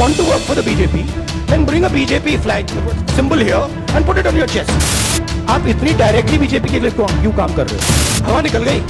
want to work for the BJP, then bring a BJP flag symbol here and put it on your chest. आप इतनी directly BJP के लिए क्यों क्यों काम कर रहे हो हवा निकल गई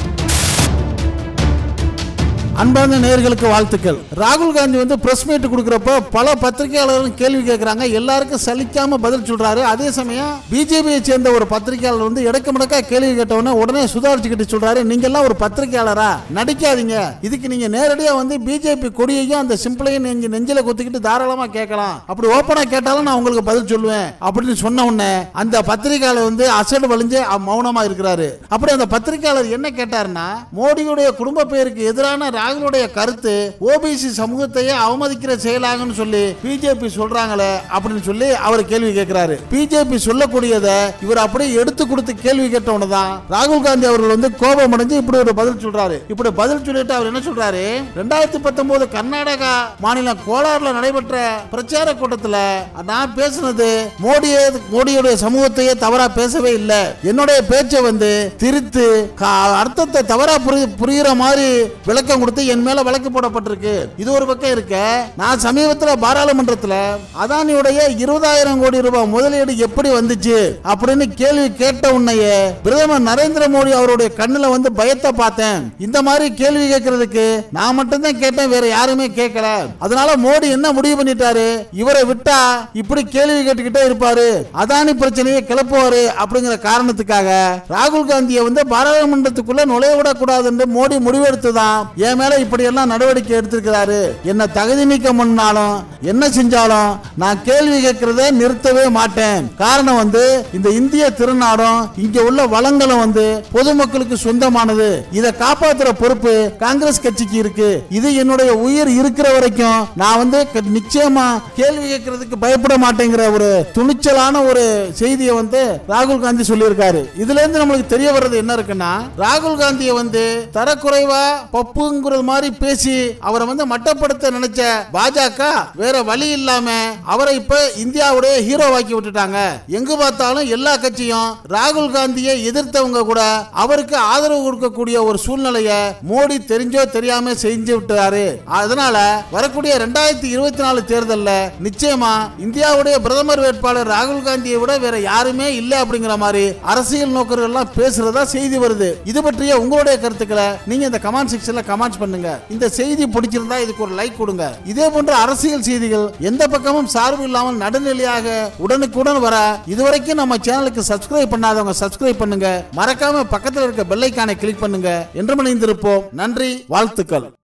அன்பார்ந்த நேயர்களுக்கு வாழ்த்துக்கள் ராகுல் காந்தி வந்து பிரஸ் மீட் கொடுக்கறப்ப பல பத்திரிகையாளர்கள் கேள்வி கேட்கறாங்க எல்லாருக்கும் சலிக்காம பதில் சொல்றாரு அதே சமயம் பிஜேபியை சேர்ந்த ஒரு பத்திரிகையாளர் வந்து இடக்கு முடக்கா கேள்வி கேட்டவொடனே உடனே சுதாரிச்சுக்கிட்டு சொல்றாரு நீங்க எல்லாம் ஒரு பத்திரிகையாளரா நடிக்காதீங்க இதுக்கு நீங்க நேரடியா வந்து பிஜேபி கொடியையும் அந்த சிம்பிளையும் நீங்க நெஞ்சில குத்திக்கிட்டு தாராளமா கேட்கலாம் அப்படி ஓப்பனா கேட்டாலும் நான் உங்களுக்கு பதில் சொல்லுவேன் அப்படின்னு சொன்ன உடனே அந்த பத்திரிகையாளர் வந்து அசடு வலிஞ்சு அ- மௌனமா இருக்கிறாரு அப்படி அந்த பத்திரிகையாளர் என்ன கேட்டாருன்னா மோடியுடைய குடும்ப பெயருக்கு எதிரான ராகுலுடைய கருத்து ஓபிசி சமூகத்தையே அவமதிக்கிற செயலாகன்னு சொல்லி பிஜேபி சொல்றாங்களே அப்படின்னு சொல்லி அவர் கேள்வி கேட்கிறாரு பிஜேபி சொல்லக்கூடியதை இவர் அப்படியே எடுத்து கொடுத்து கேள்வி கேட்டவன தான் ராகுல் காந்தி அவர்கள் வந்து கோபம் அடைஞ்சு இப்படி ஒரு பதில் சொல்றாரு இப்படி பதில் சொல்லிட்டு அவர் என்ன சொல்றாரு ரெண்டாயிரத்தி பத்தொன்பது கர்நாடகா மாநிலம் கோலார்ல நடைபெற்ற பிரச்சார கூட்டத்துல நான் பேசுனது மோடியே மோடியுடைய சமூகத்தையே தவறா பேசவே இல்லை என்னுடைய பேச்சை வந்து திரித்து கா- அர்த்தத்தை தவறா புரி புரியுற மாதிரி விளக்கம் கொடுத்து என் மேல வழக்கு போடப்பட்டிருக்கு இது ஒரு பக்கம் இருக்க நான் சமீபத்தில் பாராளுமன்றத்தில் அதானியுடைய இருபதாயிரம் கோடி ரூபாய் முதலீடு எப்படி வந்துச்சு அப்படின்னு கேள்வி கேட்ட உன்னையே பிரதமர் நரேந்திர மோடி அவருடைய கண்ணுல வந்து பயத்தை பார்த்தேன் இந்த மாதிரி கேள்வி கேட்கறதுக்கு நான் மட்டும்தான் கேட்டேன் வேற யாருமே கேட்கல அதனால மோடி என்ன முடிவு பண்ணிட்டாரு இவரை விட்டா இப்படி கேள்வி கேட்டுக்கிட்டே இருப்பாரு அதானி பிரச்சனையை கிளப்புவாரு அப்படிங்கிற காரணத்துக்காக ராகுல் காந்தியை வந்து பாராளுமன்றத்துக்குள்ள நுழைய விடக்கூடாதுன்னு மோடி முடிவெடுத்துதான் என் மேல இப்படி எல்லாம் நடவடிக்கை எடுத்திருக்கிறாரு என்ன தகுதி நீக்கம் பண்ணாலும் என்ன செஞ்சாலும் நான் கேள்வி கேட்கறத நிறுத்தவே மாட்டேன் காரணம் வந்து இந்த இந்திய திருநாடும் இங்க உள்ள வளங்களும் வந்து பொதுமக்களுக்கு சொந்தமானது இதை காப்பாத்துற பொறுப்பு காங்கிரஸ் கட்சிக்கு இருக்கு இது என்னுடைய உயிர் இருக்கிற வரைக்கும் நான் வந்து க- நிச்சயமா கேள்வி கேட்கறதுக்கு பயப்பட மாட்டேங்கிற ஒரு துணிச்சலான ஒரு செய்தியை வந்து ராகுல் காந்தி சொல்லியிருக்காரு இதுல இருந்து நம்மளுக்கு தெரிய வர்றது என்ன இருக்குன்னா ராகுல் காந்தியை வந்து தரக்குறைவா பப்புங்கிறது மாதிரி பேசி அவரை வந்து மட்டப்படுத்த நினைச்ச பாஜக வேற வழி இல்லாம அவரை இப்ப இந்தியாவுடைய ஹீரோவாக்கி விட்டுட்டாங்க எங்கு பார்த்தாலும் எல்லா கட்சியும் ராகுல் காந்தியை எதிர்த்தவங்க கூட அவருக்கு ஆதரவு கொடுக்கக்கூடிய ஒரு சூழ்நிலையை மோடி தெரிஞ்சோ தெரியாம செஞ்சு விட்டாரு அதனால வரக்கூடிய ரெண்டாயிரத்தி இருபத்தி நாலு தேர்தல்ல நிச்சயமா இந்தியாவுடைய பிரதமர் வேட்பாளர் ராகுல் காந்தியை விட வேற யாருமே இல்லை அப்படிங்கிற மாதிரி அரசியல் நோக்கர்கள் எல்லாம் பேசுறதா செய்தி வருது இது பற்றிய உங்களுடைய கருத்துக்களை நீங்க இந்த கமெண்ட் செக்ஷன்ல கமெண்ட் பண்ணுங்க இந்த செய்தி பிடிச்சிருந்தா இதுக்கு ஒரு லைக் கொடுங்க இதே போன்ற அரசியல் செய்திகள் எந்த பக்கமும் சார்பு இல்லாமல் நடுநிலையாக உடனுக்குடன் வர இதுவரைக்கும் நம்ம சேனலுக்கு சப்ஸ்கிரைப் பண்ணாதவங்க சப்ஸ்கிரைப் பண்ணுங்க மறக்காம பக்கத்தில் இருக்க பெல்லைக்கானை கிளிக் பண்ணுங்க என்று மணிந்திருப்போம் நன்றி வாழ்த்துக்கள்